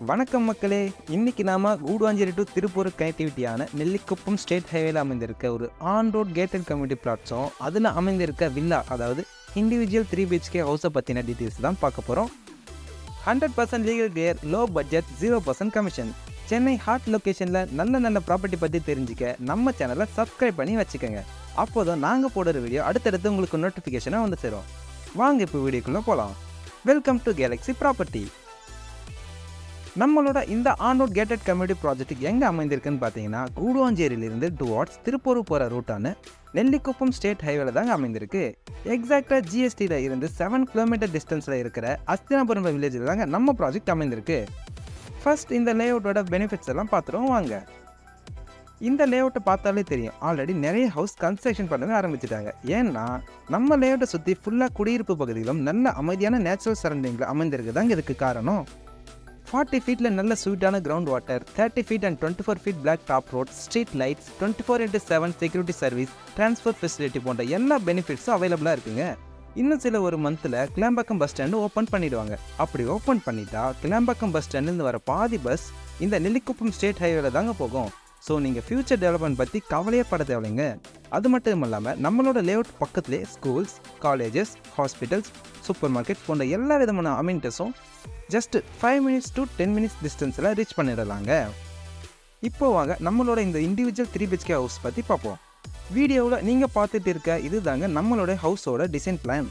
வணக்கம் மக்களே இன்னைக்கு நாம கூடுவாஞ்சேரி டு திருப்பூர் கனெக்டிவிட்டியான நெல்லிக்குப்பம் ஸ்டேட் ஹைவேல அமைந்திருக்க ஒரு ஆன் ரோட் கேட்டட் கம்யூனிட்டி பிளாட்ஸும் அதில் அமைந்திருக்க வில்லா அதாவது இண்டிவிஜுவல் த்ரீ பிஹெச்கே ஹவுஸை பற்றின டீட்டெயில்ஸ் தான் பார்க்க போகிறோம் hundred percent legal clear low budget zero percent commission Chennai hot லொக்கேஷனில் நல்ல நல்ல ப்ராப்பர்ட்டி பற்றி தெரிஞ்சுக்க நம்ம சேனலை சப்ஸ்கிரைப் பண்ணி வச்சுக்கோங்க அப்போதான் நாங்கள் போடுற வீடியோ அடுத்தடுத்து உங்களுக்கு நோட்டிஃபிகேஷனாக வந்து சேரும் வாங்க இப்போ வீடியோக்குள்ளே போகலாம் வெல்கம் டு கேலக்ஸி ப்ராப்பர்ட்டி நம்மளோட இந்த ஆன்ரோட் கேட்டட் கம்யூனிட்டி ப்ராஜெக்ட் எங்கே அமைந்திருக்குன்னு பார்த்தீங்கன்னா கூடுவாஞ்சேரியிலிருந்து டுவார்ட்ஸ் திருப்பூர் போகிற ரூட்டான நெல்லிக்குப்பம் ஸ்டேட் ஹைவேல தாங்க அமைந்திருக்கு எக்ஸாக்டாக ஜிஎஸ்டியில் இருந்து செவன் கிலோமீட்டர் டிஸ்டன்ஸில் இருக்கிற அஸ்தினாபுரம் வில்லேஜில் தாங்க நம்ம ப்ராஜெக்ட் அமைந்திருக்கு ஃபர்ஸ்ட் இந்த லேஅவுட்டோட பெனிஃபிட்ஸ் எல்லாம் பார்த்துருவோம் வாங்க இந்த லேஅவுட்டை பார்த்தாலே தெரியும் ஆல்ரெடி நிறைய ஹவுஸ் கன்ஸ்ட்ரக்ஷன் பண்ணவே ஆரம்பிச்சிட்டாங்க ஏன்னா நம்ம லேஅவுட்டை சுற்றி ஃபுல்லாக குடியிருப்பு பகுதிகளும் நல்ல அமைதியான நேச்சுரல் சரௌண்டிங்கில் அமைந்திருக்கு தாங்க இதுக்கு காரணம் ஃபார்ட்டி ஃபீட்டில் நல்ல ஸ்வீட்டான ground water thirty feet and twenty four feet black top road street lights twenty four into seven security service transport facility போன்ற எல்லா பெனிஃபிட்ஸும் அவைலபிளாக இருக்குங்க இன்னும் சில ஒரு மந்தில் கிளாம்பாக்கம் பஸ் ஸ்டாண்டு ஓப்பன் பண்ணிடுவாங்க அப்படி ஓப்பன் பண்ணிட்டா கிளாம்பாக்கம் பஸ் ஸ்டாண்டுலேருந்து வர பாதி பஸ் இந்த நெல்லிக்குப்பம் ஸ்டேட் ஹைவேல தாங்க போகும் ஸோ நீங்கள் ஃப்யூச்சர் டெவலப்மெண்ட் பற்றி கவலையே பட தேவையில்லைங்க அது மட்டும் இல்லாமல் நம்மளோட லேஅவுட் பக்கத்துலேயே schools colleges hospitals super market போன்ற எல்லா விதமான அமெனிட்டிஸும் just five minutes to ten minutes டிஸ்டன்ஸில் ரீச் பண்ணிடலாங்க இப்போ வாங்க நம்மளோட இந்த இண்டிவிஜுவல் த்ரீ பிஹெச்கே ஹவுஸ் பற்றி பார்ப்போம் வீடியோவில் நீங்கள் பார்த்துட்டு இருக்க இதுதாங்க நம்மளோட ஹவுஸோட டிசைன் பிளான்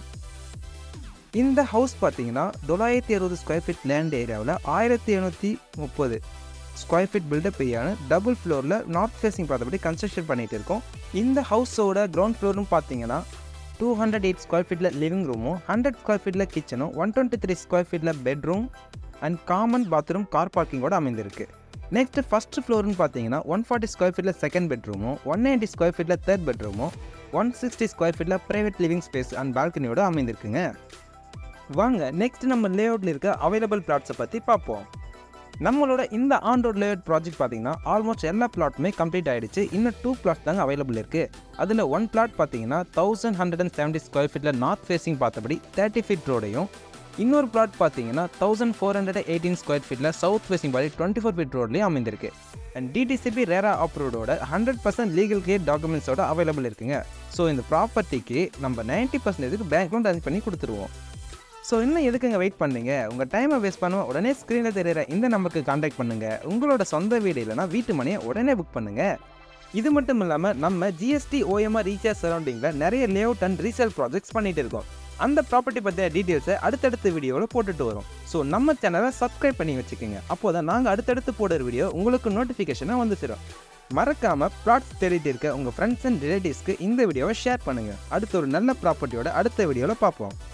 இந்த ஹவுஸ் பார்த்தீங்கன்னா தொள்ளாயிரத்தி அறுபது ஸ்கொயர் ஃபீட் லேண்ட் ஏரியாவில் ஆயிரத்தி எழுநூற்றி முப்பது ஸ்கொயர் ஃபீட் பில்டப் ஏரியான டபுள் ஃப்ளோரில் நார்த் ஃபேஸிங் பார்த்தபடி கன்ஸ்ட்ரக்ஷன் பண்ணிட்டு இருக்கோம் இந்த ஹவுஸோட கிரவுண்ட் ஃப்ளோரும் பார்த்தீங்கன்னா டூ ஹண்ட்ரட் எயிட் ஸ்கொயர் ஃபீட்டில் லிவிங் ரூமும் ஹண்ட்ரட் ஸ்கொயர் ஃபீட்டில் கிச்சனும் ஒன் டுவெண்ட்டி த்ரீ ஸ்கொயர் ஃபீட்டில் bedroom and common bathroom car பார்க்கிங்கோட அமைந்திருக்கு நெக்ஸ்ட் ஃபர்ஸ்ட் ஃப்ளோர்னு பார்த்தீங்கன்னா ஒன் ஃபார்ட்டி ஸ்கொயர் ஃபீட்டில் செகண்ட் பெட்ரூமும் ஒன் நைன்ட்டி ஸ்கொயர் ஃபீட்டில் தேர்ட் பெட்ரூமும் ஒன் சிக்ஸ்டி ஸ்கொயர் ஃபீட்டில் ப்ரைவேட் லிவிங் ஸ்பேஸ் அண்ட் பால்கனியோட அமைந்திருக்குங்க வாங்க நெக்ஸ்ட் நம்ம லேஅவுட்டில் இருக்க அவைலபிள் பிளாட்ஸை பற்றி பார்ப்போம் நம்மளோட இந்த ஆன் ரோட் லேஅவுட் ப்ராஜெக்ட் பார்த்தீங்கன்னா ஆல்மோஸ்ட் எல்லா பிளாட்டுமே கம்ப்ளீட் ஆயிடுச்சு இன்னும் டூ பிளாட் தாங்க அவைலபிள் இருக்குது அதில் ஒன் பிளாட் பார்த்தீங்கன்னா thousand hundred and seventy square ஃபீட்டில் நார்த் ஃபேஸிங் பார்த்தபடி தேர்ட்டி ஃபீட் ரோடையும் இன்னொரு பிளாட் பார்த்தீங்கன்னா thousand four hundred eighteen square ஃபீட்டில் சவுத் ஃபேஸிங் பாடி டுவெண்ட்டி ஃபோர் ஃபீட் ரோட்லேயும் அமைந்திருக்கு அண்ட் டிடிசிபி ரேரா ஆப் ரோடோட ஹண்ட்ரட் பர்சன்ட் லீகல் கேட் டாக்குமெண்ட்ஸோட அவைலபிள் இருக்குங்க ஸோ இந்த ப்ராப்பர்ட்டிக்கு நம்ம நைன்ட்டி பர்சன்டேஜுக்கு பேங்க் லோன் அரேஞ்ச் பண்ணி கொடுத்துருவோம் ஸோ இன்னும் எதுக்குங்க வெயிட் பண்ணீங்க உங்கள் டைமை வேஸ்ட் பண்ணாம உடனே ஸ்க்ரீனில் தெரியுற இந்த நம்பருக்கு காண்டாக்ட் பண்ணுங்கள் உங்களோட சொந்த வீடு இல்லைனா வீட்டு மனையை உடனே புக் பண்ணுங்கள் இது மட்டும் இல்லாமல் நம்ம ஜிஎஸ்டி ஓஎம்ஆர் ரீசார்ஜ் சரௌண்டிங்கில் நிறைய லேஅவுட் அண்ட் ரீசேல் ப்ராஜெக்ட்ஸ் பண்ணிட்டு இருக்கோம் அந்த ப்ராப்பர்ட்டி பற்றிய டீட்டெயில்ஸை அடுத்தடுத்த வீடியோவில் போட்டுட்டு வரும் ஸோ நம்ம சேனலை சப்ஸ்கிரைப் பண்ணி வச்சுக்கோங்க அப்போ தான் நாங்கள் அடுத்தடுத்து போடுற வீடியோ உங்களுக்கு நோட்டிஃபிகேஷனாக வந்து சேரும் மறக்காமல் ப்ளாட்ஸ் தேடிட்டு இருக்க உங்கள் ஃப்ரெண்ட்ஸ் அண்ட் ரிலேட்டிவ்ஸ்க்கு இந்த வீடியோவை ஷேர் பண்ணுங்கள் அடுத்த ஒரு நல்ல ப்ராப்பர்ட்டியோட அடுத்த வீடியோவில் பார்ப்போம்